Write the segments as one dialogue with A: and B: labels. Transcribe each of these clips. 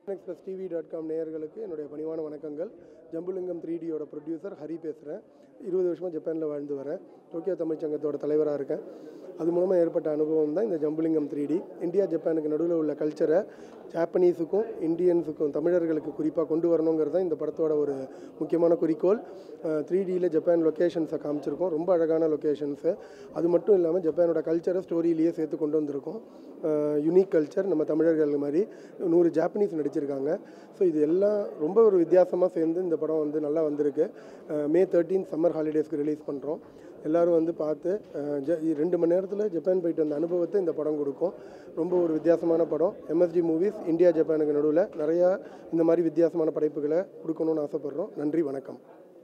A: express TV dot com நேயர்களுக்கு என்னுடைய பணிவான வணக்கங்கள் ஜம்புலிங்கம் த்ரீ டியோட ப்ரொடியூசர் ஹரி பேசுகிறேன் இருபது வருஷமாக ஜப்பானில் வாழ்ந்து வரேன் டோக்கியோ தமிழ்ச் சங்கத்தோட தலைவராக இருக்கேன் அது மூலமாக ஏற்பட்ட அனுபவம் தான் இந்த ஜம்புலிங்கம் த்ரீ டி இந்தியா ஜப்பானுக்கு நடுவில் உள்ள கல்ச்சரை ஜாப்பனீஸுக்கும் இந்தியன்ஸுக்கும் தமிழர்களுக்கு குறிப்பாக கொண்டு வரணுங்கிறது தான் இந்த படத்தோட ஒரு முக்கியமான குறிக்கோள் த்ரீ டியில் ஜப்பான் லொக்கேஷன்ஸை காமிச்சிருக்கோம் ரொம்ப அழகான லொக்கேஷன்ஸு அது மட்டும் இல்லாமல் ஜப்பானோட கல்ச்சரை ஸ்டோரியிலேயே சேர்த்து கொண்டு வந்திருக்கோம் யுனிக் கல்ச்சர் நம்ம தமிழர்கள் மாதிரி நூறு ஜாப்பனீஸ் நடிச்சிருக்காங்க ஸோ இது எல்லாம் ரொம்ப ஒரு வித்தியாசமாக சேர்ந்து இந்த படம் வந்து நல்லா வந்திருக்கு அஹ் மே தேர்ட்டீன் சம்மர் ஹாலிடேஸ்க்கு ரிலீஸ் பண்ணுறோம் எல்லாரும் வந்து பார்த்து அஹ், ஜ ரெண்டு மணி நேரத்தில் ஜப்பான் போயிட்டு வந்த அனுபவத்தை இந்த படம் கொடுக்கும் ரொம்ப ஒரு வித்தியாசமான படம் எம்எஸ்டி மூவிஸ் இந்தியா ஜப்பானுக்கு நடுவில் நிறையா இந்த மாதிரி வித்தியாசமான படைப்புகளை கொடுக்கணும்னு ஆசைப்பட்றோம் நன்றி வணக்கம்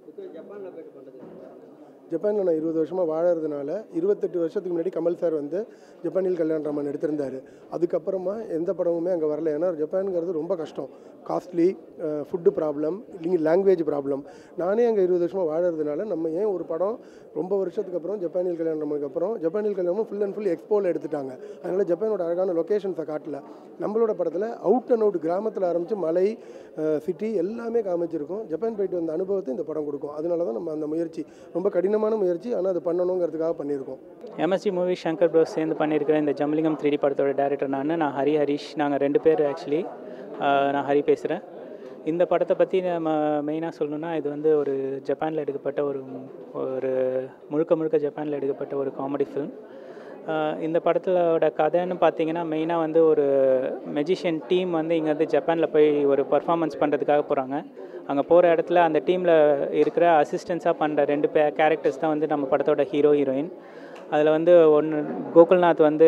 A: ஜப்பானில் நான் இருபது வருஷமாக வாழறதுனால இருபத்தெட்டு வருஷத்துக்கு முன்னாடி கமல் சார் வந்து ஜப்பானில் கல்யாண ராமன் எடுத்திருந்தார் அதுக்கப்புறமா எந்த படமுமே அங்கே வரல ஏன்னா ஜப்பானுங்கிறது ரொம்ப கஷ்டம் காஸ்ட்லி ஃபுட்டு ப்ராப்ளம் இல்லைங்க லாங்குவேஜ் ப்ராப்ளம் நானே அங்கே இருபது வருஷமாக வாழறதுனால நம்ம ஏன் ஒரு படம் ரொம்ப வருஷத்துக்கு அப்புறம் ஜப்பானில் கல்யாண ராமனுக்கு அப்புறம் ஜப்பானில் கல்யாணம் ஃபுல் அண்ட் ஃபுல் எக்ஸ்போவில் எடுத்துட்டாங்க அதனால் ஜப்பானோட அழகான லொக்கேஷன்ஸை காட்டல நம்மளோட படத்தில் அவுட் அண்ட் அவுட் கிராமத்தில் ஆரம்பித்து மலை சிட்டி எல்லாமே காமிச்சிருக்கோம் ஜப்பான் போயிட்டு வந்த அனுபவத்தை இந்த படம் கொடுக்கும் அதனால தான் நம்ம அந்த முயற்சி ரொம்ப கடினமான முயற்சி ஆனால் அது பண்ணணுங்கிறதுக்காக பண்ணியிருக்கோம்
B: எம்எஸ்டி மூவி சங்கர் ப்ரோஸ் சேர்ந்து பண்ணியிருக்கிற இந்த ஜம்பலிங்கம் த்ரீ டி படத்தோட டேரக்டர் நான் நான் ஹரி ஹரிஷ் நாங்கள் ரெண்டு பேர் ஆக்சுவலி நான் ஹரி பேசுகிறேன் இந்த படத்தை பற்றி நம்ம மெயினாக சொல்லணும்னா இது வந்து ஒரு ஜப்பானில் எடுக்கப்பட்ட ஒரு ஒரு முழுக்க முழுக்க ஜப்பானில் எடுக்கப்பட்ட ஒரு காமெடி ஃபிலிம் இந்த படத்தோட கதைன்னு பார்த்தீங்கன்னா மெயினாக வந்து ஒரு மெஜிஷியன் டீம் வந்து இங்கேருந்து ஜப்பானில் போய் ஒரு பர்ஃபார்மன்ஸ் பண்ணுறதுக்காக போகிறாங்க அங்கே போகிற இடத்துல அந்த டீமில் இருக்கிற அசிஸ்டன்ஸாக பண்ணுற ரெண்டு பே கேரக்டர்ஸ் தான் வந்து நம்ம படத்தோட ஹீரோ ஹீரோயின் அதில் வந்து ஒன்று கோகுல்நாத் வந்து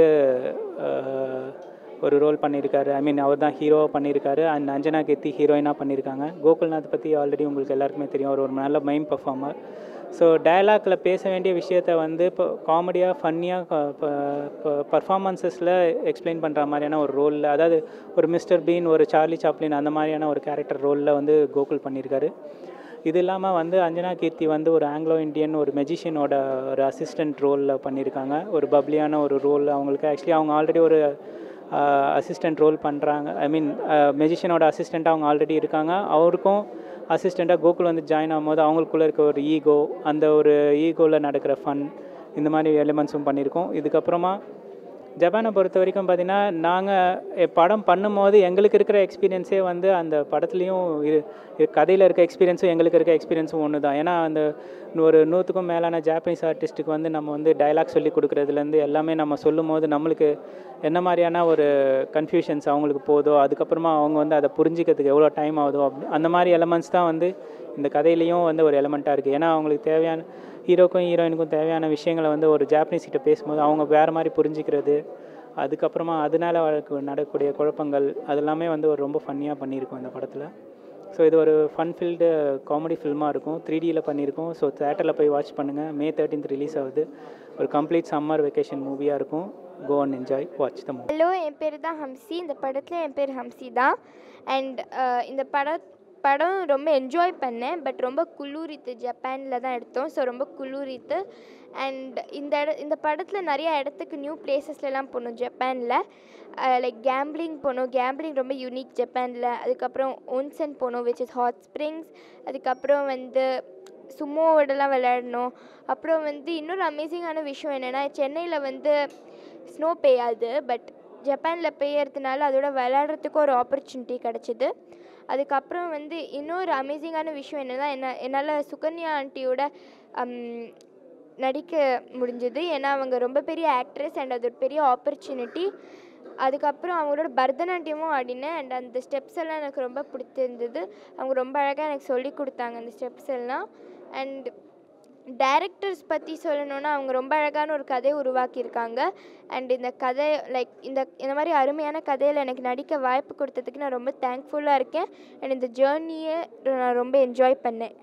B: அஹ், ஒரு ரோல் பண்ணியிருக்காரு ஐ மீன் அவர் தான் ஹீரோவாக பண்ணியிருக்காரு அண்ட் அஞ்சனா கீர்த்தி ஹீரோயினாக பண்ணியிருக்காங்க கோகுல்நாத் பற்றி ஆல்ரெடி உங்களுக்கு எல்லாருக்குமே தெரியும் அவர் ஒரு நல்ல மைம் பர்ஃபார்மர் ஸோ டயலாக்ல பேச வேண்டிய விஷயத்த வந்து இப்போ காமெடியாக ஃபன்னியாக பர்ஃபார்மன்ஸஸில் எக்ஸ்பிளைன் பண்ணுற மாதிரியான ஒரு ரோலில் அதாவது ஒரு மிஸ்டர் பீன் ஒரு சார்லி சாப்ளின் அந்த மாதிரியான ஒரு கேரக்டர் ரோலில் வந்து கோகுல் பண்ணியிருக்காரு இது இல்லாமல் வந்து அஞ்சனா கீர்த்தி வந்து ஒரு ஆங்கிலோ இந்தியன் ஒரு மெஜிஷியனோட ஒரு அசிஸ்டன்ட் ரோலில் பண்ணியிருக்காங்க ஒரு பப்ளியான ஒரு ரோல் அவங்களுக்கு ஆக்சுவலி அவங்க ஆல்ரெடி ஒரு அசிஸ்டன்ட் ரோல் பண்ணுறாங்க ஐ மீன் மெஜிஷியனோட அசிஸ்டண்ட்டாக அவங்க ஆல்ரெடி இருக்காங்க அவருக்கும் அசிஸ்டண்ட்டாக கோகுல் வந்து ஜாயின் ஆகும்போது அவங்களுக்குள்ளே இருக்க ஒரு ஈகோ அந்த ஒரு ஈகோவில் நடக்கிற ஃபன் இந்த மாதிரி எலிமெண்ட்ஸும் பண்ணியிருக்கோம் இதுக்கப்புறமா ஜப்பானை பொறுத்த வரைக்கும் பார்த்தீங்கன்னா நாங்கள் படம் பண்ணும்போது எங்களுக்கு இருக்கிற எக்ஸ்பீரியன்ஸே வந்து அந்த படத்துலேயும் இரு இரு- கதையில் இருக்க எக்ஸ்பீரியன்ஸும் எங்களுக்கு இருக்க எக்ஸ்பீரியன்ஸும் ஒன்று தான் ஏன்னா அந்த ஒரு நூற்றுக்கும் மேலான ஜாப்பனீஸ் ஆர்டிஸ்ட்டுக்கு வந்து நம்ம வந்து டைலாக் சொல்லி கொடுக்குறதுலேருந்து எல்லாமே நம்ம சொல்லும் போது நம்மளுக்கு என்ன மாதிரியான ஒரு கன்ஃபியூஷன்ஸ் அவங்களுக்கு போதோ அதுக்கப்புறமா அவங்க வந்து அதை புரிஞ்சிக்கிறதுக்கு எவ்வளோ டைம் ஆகுதோ அப்படி அந்த மாதிரி எலமெண்ட்ஸ் தான் வந்து இந்த கதையிலையும் வந்து ஒரு எலமெண்ட்டாக இருக்குது ஏன்னா அவங்களுக்கு தேவையான ஹீரோக்கும் ஹீரோயினுக்கும் தேவையான விஷயங்களை வந்து ஒரு ஜாப்பனீஸ் கிட்ட பேசும்போது அவங்க வேறு மாதிரி புரிஞ்சிக்கிறது அதுக்கப்புறமா அதனால வழக்கு நடக்கக்கூடிய குழப்பங்கள் அதெல்லாமே வந்து ஒரு ரொம்ப ஃபன்னியாக பண்ணியிருக்கோம் இந்த படத்தில் ஸோ இது ஒரு ஃபன் ஃபில்டு காமெடி ஃபில்மாக இருக்கும் த்ரீ டியில் பண்ணியிருக்கோம் ஸோ தேட்டரில் போய் வாட்ச் பண்ணுங்கள் மே தேர்ட்டீன்த் ரிலீஸ் ஆகுது ஒரு கம்ப்ளீட் சம்மர் வெக்கேஷன் மூவியாக இருக்கும் go and enjoy watch the movie
C: hello என் பேர் தான் ஹம்சி இந்த படத்தில் என் பேர் ஹம்சி தான் அண்ட் இந்த பட படம் ரொம்ப என்ஜாய் பண்ணேன் பட் ரொம்ப குளிரித்து ஜப்பானில் தான் எடுத்தோம் ஸோ ரொம்ப குளிரித்து அண்ட் இந்த இட இந்த படத்தில் நிறைய இடத்துக்கு நியூ பிளேசஸ்லலாம் போனோம் ஜப்பானில் லைக் கேம்பிளிங் போனோம் கேம்பிளிங் ரொம்ப யூனிக் ஜப்பானில் அதுக்கப்புறம் ஒன்சன் போனோம் விச் இஸ் ஹாட் ஸ்ப்ரிங்ஸ் அதுக்கப்புறம் வந்து சுமோவோடலாம் விளையாடணும் அப்புறம் வந்து இன்னொரு அமேசிங்கான விஷயம் என்னென்னா சென்னையில் வந்து ஸ்னோ பெய்யாது பட் ஜப்பானில் பெய்யறதுனால அதோட விளையாடுறதுக்கு ஒரு ஆப்பர்ச்சுனிட்டி கிடச்சிது அதுக்கப்புறம் வந்து இன்னொரு அமேசிங்கான விஷயம் என்னன்னா என்ன என்னால் சுகன்யா ஆண்டியோட ஹம், நடிக்க முடிஞ்சது ஏன்னா அவங்க ரொம்ப பெரிய ஆக்ட்ரஸ் அண்ட் அது ஒரு பெரிய ஆப்பர்ச்சுனிட்டி அதுக்கப்புறம் அவங்களோட பரதநாட்டியமும் ஆடினேன் அண்ட் அந்த ஸ்டெப்ஸ் எல்லாம் எனக்கு ரொம்ப பிடிச்சிருந்தது அவங்க ரொம்ப அழகாக எனக்கு சொல்லி கொடுத்தாங்க அந்த ஸ்டெப்ஸ் எல்லாம் அண்ட் டைரக்டர்ஸ் பற்றி சொல்லணுன்னா அவங்க ரொம்ப அழகான ஒரு கதையை உருவாக்கியிருக்காங்க அண்ட் இந்த கதை லைக் இந்த இந்த மாதிரி அருமையான கதையில் எனக்கு நடிக்க வாய்ப்பு கொடுத்ததுக்கு நான் ரொம்ப தேங்க்ஃபுல்லாக இருக்கேன் அண்ட் இந்த ஜேர்னியை நான் ரொம்ப என்ஜாய் பண்ணேன்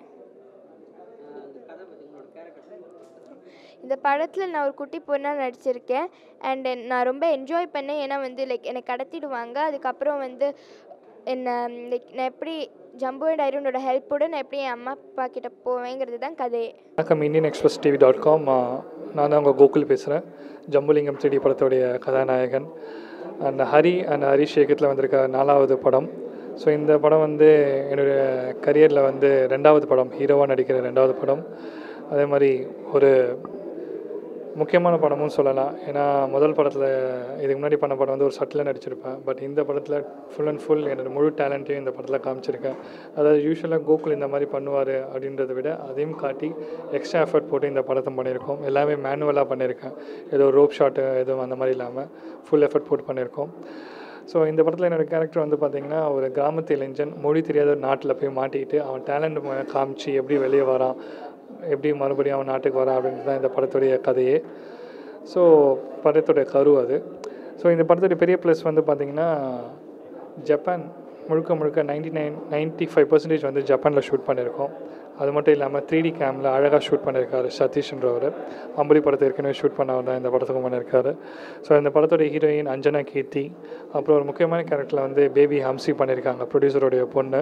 C: இந்த படத்தில் நான் ஒரு குட்டி பொண்ணாக நடிச்சிருக்கேன் அண்ட் நான் ரொம்ப என்ஜாய் பண்ணேன் ஏன்னா வந்து லைக் என்னை கடத்திடுவாங்க அதுக்கப்புறம் வந்து என்ன லைக் நான் எப்படி ஜம்போ டைரனோட ஹெல்ப்போட நான் எப்படி என் அம்மா அப்பா கிட்ட போவேங்கிறது தான் கதையே
D: வணக்கம் Indian Express TV dot com நான் தான் உங்கள் கோகுல் பேசுகிறேன் ஜம்புலிங்கம் த்ரீடி படத்துடைய கதாநாயகன் அண்ட் ஹரி அண்ட் ஹரிஷ் இயக்கத்தில் வந்திருக்க நாலாவது படம் ஸோ இந்த படம் வந்து என்னுடைய கரியரில் வந்து ரெண்டாவது படம் ஹீரோவாக நடிக்கிற ரெண்டாவது படம் அதே மாதிரி ஒரு முக்கியமான படமும் சொல்லலாம் ஏன்னா முதல் படத்தில் இதுக்கு முன்னாடி பண்ண படம் வந்து ஒரு சட்டில் நடிச்சிருப்பேன் பட் இந்த படத்தில் ஃபுல் அண்ட் ஃபுல் என்னோட முழு டேலண்ட்டையும் இந்த படத்தில் காமிச்சிருக்கேன் அதாவது யூஸ்வலாக கோகுல் இந்த மாதிரி பண்ணுவார் அப்படின்றத விட அதையும் காட்டி எக்ஸ்ட்ரா எஃபர்ட் போட்டு இந்த படத்தை பண்ணியிருக்கோம் எல்லாமே மேனுவலாக பண்ணியிருக்கேன் ஏதோ ரோப் ஷாட்டு எதுவும் அந்த மாதிரி இல்லாமல் ஃபுல் எஃபர்ட் போட்டு பண்ணியிருக்கோம் ஸோ இந்த படத்தில் என்னோடய கேரக்டர் வந்து பார்த்திங்கன்னா ஒரு கிராமத்து இளைஞன் மொழி தெரியாத ஒரு நாட்டில் போய் மாட்டிக்கிட்டு அவன் டேலண்ட் காமிச்சு எப்படி வெளியே வரான் எப்படி மறுபடியும் அவன் நாட்டுக்கு வரான் அப்படின்றது தான் இந்த படத்துடைய கதையே ஸோ படத்துடைய கரு அது ஸோ இந்த படத்துடைய பெரிய ப்ளஸ் வந்து பார்த்திங்கன்னா ஜப்பான் முழுக்க முழுக்க ninety nine ninety five percentage வந்து ஜப்பானில் ஷூட் பண்ணியிருக்கோம் அது மட்டும் இல்லாமல் த்ரீ டி கேமில் அழகாக ஷூட் பண்ணியிருக்காரு சதீஷ்ன்றவர் அம்புலி படத்தை ஏற்கனவே ஷூட் பண்ணவர் தான் இந்த படத்துக்கும் பண்ணியிருக்காரு ஸோ இந்த படத்தோட ஹீரோயின் அஞ்சனா கீர்த்தி அப்புறம் ஒரு முக்கியமான கேரக்டரில் வந்து பேபி ஹம்சி பண்ணியிருக்காங்க ப்ரொடியூசருடைய பொண்ணு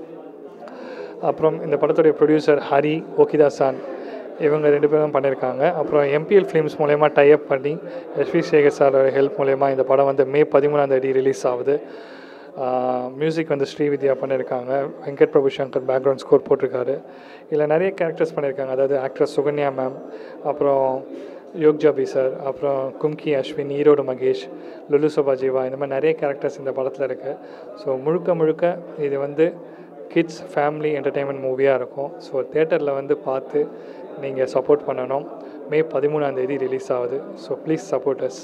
D: அப்புறம் இந்த படத்துடைய ப்ரொடியூசர் ஹரி ஓகிதாசான் இவங்க ரெண்டு பேரும் பண்ணியிருக்காங்க அப்புறம் எம்பிஎல் ஃபிலிம்ஸ் மூலயமா டைப் பண்ணி எஸ்வி சேகர் சாரோட ஹெல்ப் மூலயமா இந்த படம் வந்து மே பதிமூணாம் தேதி ரிலீஸ் ஆகுது மியூசிக் வந்து ஸ்ரீவித்யா பண்ணியிருக்காங்க வெங்கட் பிரபு சங்கர் பேக்ரவுண்ட் ஸ்கோர் போட்டிருக்காரு இதில் நிறைய கேரக்டர்ஸ் பண்ணியிருக்காங்க அதாவது ஆக்ட்ரஸ் சுகன்யா மேம் அப்புறம் யோக்ஜாபி சார் அப்புறம் கும்கி அஸ்வின் ஈரோடு மகேஷ் லுலு சோபா ஜீவா இந்த மாதிரி நிறைய கேரக்டர்ஸ் இந்த படத்தில் இருக்குது ஸோ முழுக்க முழுக்க இது வந்து கிட்ஸ் ஃபேமிலி என்டர்டெயின்மெண்ட் மூவியாக இருக்கும் ஸோ தேட்டரில் வந்து பார்த்து நீங்கள் சப்போர்ட் பண்ணணும் மே பதிமூணாம் தேதி ரிலீஸ் ஆகுது so please support us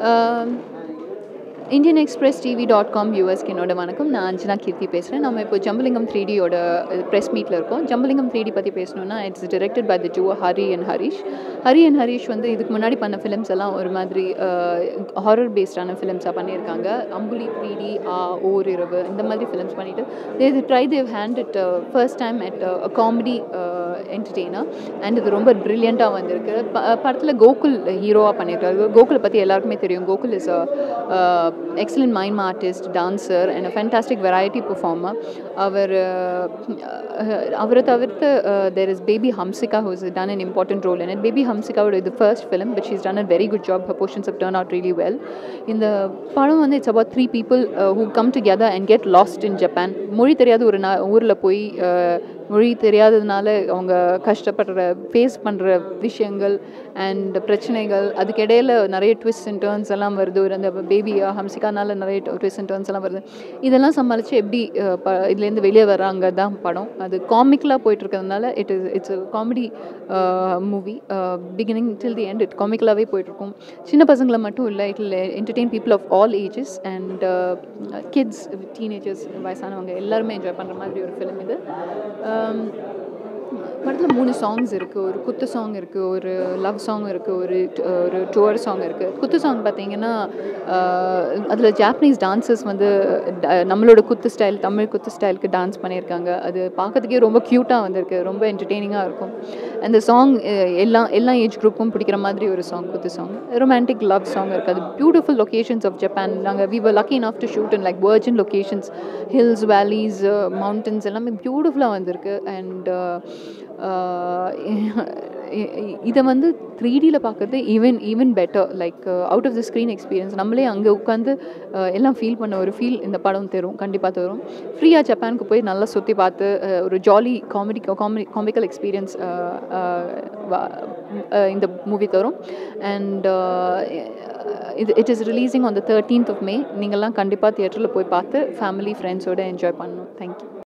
E: Indian Express TV dot com யூஎஸ்க்கு என்னோட வணக்கம் நான் அஞ்சனா கீர்த்தி பேசுகிறேன் நம்ம இப்போ ஜம்பலிங்கம் த்ரீ டியோட ப்ரெஸ் மீட்டில் இருக்கோம் ஜம்பலிங்கம் த்ரீ டி பற்றி பேசணுன்னா it's directed by the two Hari and Harish Hari and Harish வந்து இதுக்கு முன்னாடி பண்ண ஃபிலிம்ஸ் எல்லாம் ஒரு மாதிரி ஹாரர் பேஸ்டான ஃபிலிம்ஸாக பண்ணியிருக்காங்க அம்புலி த்ரீ டி ஓர் இரவு இந்த மாதிரி ஃபிலிம்ஸ் பண்ணிவிட்டு they try their hand it first time at comedy entertainer and இது ரொம்ப ப்ரில்லியண்ட்டாக வந்திருக்கு ப படத்தில் கோகுல் ஹீரோவாக பண்ணியிருக்காரு கோகுலை பற்றி எல்லாருக்குமே தெரியும் Gokul is excellent mime artist dancer and a fantastic variety performer அவர் அவரை தவிர்த்து there is baby Hamsika who's done an important role in baby ஹம்சிகாவோட இது first film but she's done a very good job her portions of turn out really well இந்த படம் வந்து it's about three people who come together and get lost in Japan மொழி தெரியாத ஒரு நா ஊரில் போய் மொழி தெரியாததுனால அவங்க கஷ்டப்படுற ஃபேஸ் பண்ணுற விஷயங்கள் அண்ட் பிரச்சனைகள் அதுக்கிடையில் நிறைய ட்விஸ்ட் அண்ட் டேர்ன்ஸ் எல்லாம் வருது ஒரு அந்த பேபி ஹம்சிகானால நிறைய ட்விஸ்ட் அண்ட் டேர்ன்ஸ் எல்லாம் வருது இதெல்லாம் சமாளித்து எப்படி ப இதுலேருந்து வெளியே வராங்க தான் படம் அது காமிக்கலாக போயிட்டு இருக்கிறதுனால it is it's comedy movie beginning till the end it காமிக்கலாகவே போயிட்டுருக்கும் சின்ன பசங்களை மட்டும் இல்லை it entertain people of all ages and kids teenagers வயசானவங்க எல்லாருமே என்ஜாய் பண்ணுற மாதிரி ஒரு ஃபிலிம் இது படத்தில் மூணு சாங்ஸ் இருக்குது ஒரு குத்து சாங் இருக்குது ஒரு லவ் சாங் இருக்குது ஒரு ஒரு டூர் சாங் இருக்குது குத்து சாங் பார்த்தீங்கன்னா அதில் ஜாப்பனீஸ் டான்சர்ஸ் வந்து நம்மளோட குத்து ஸ்டைல் தமிழ் குத்து ஸ்டைலுக்கு டான்ஸ் பண்ணியிருக்காங்க அது பார்க்கறதுக்கே ரொம்ப க்யூட்டாக வந்திருக்கு ரொம்ப என்டர்டெய்னிங்காக இருக்கும் அந்த சாங் எல்லா எல்லா ஏஜ் குரூப்பும் பிடிக்கிற மாதிரி ஒரு சாங் குத்து சாங் ரொமான்டிக் லவ் சாங் இருக்குது அது பியூட்டிஃபுல் லொக்கேஷன்ஸ் ஆஃப் ஜப்பான் நாங்கள் we were lucky enough to shoot in like virgin locations hills valleys mountains எல்லாமே பியூட்டிஃபுல்லாக வந்திருக்கு அண்ட் இதை வந்து த்ரீ டியில் பார்க்குறது even even better like out of the screen experience நம்மளே அங்கே உட்காந்து எல்லாம் ஃபீல் பண்ண ஒரு ஃபீல் இந்த படம் தரும் கண்டிப்பாக தரும் ஃப்ரீயாக ஜப்பானுக்கு போய் நல்லா சுற்றி பார்த்து ஒரு jolly comedy comedy comical experience இந்த மூவி தரும் அண்ட் இது it is releasing on the thirteenth of May நீங்கள்லாம் கண்டிப்பாக தியேட்டரில் போய் பார்த்து ஃபேமிலி ஃப்ரெண்ட்ஸோடு என்ஜாய் பண்ணணும் தேங்க்யூ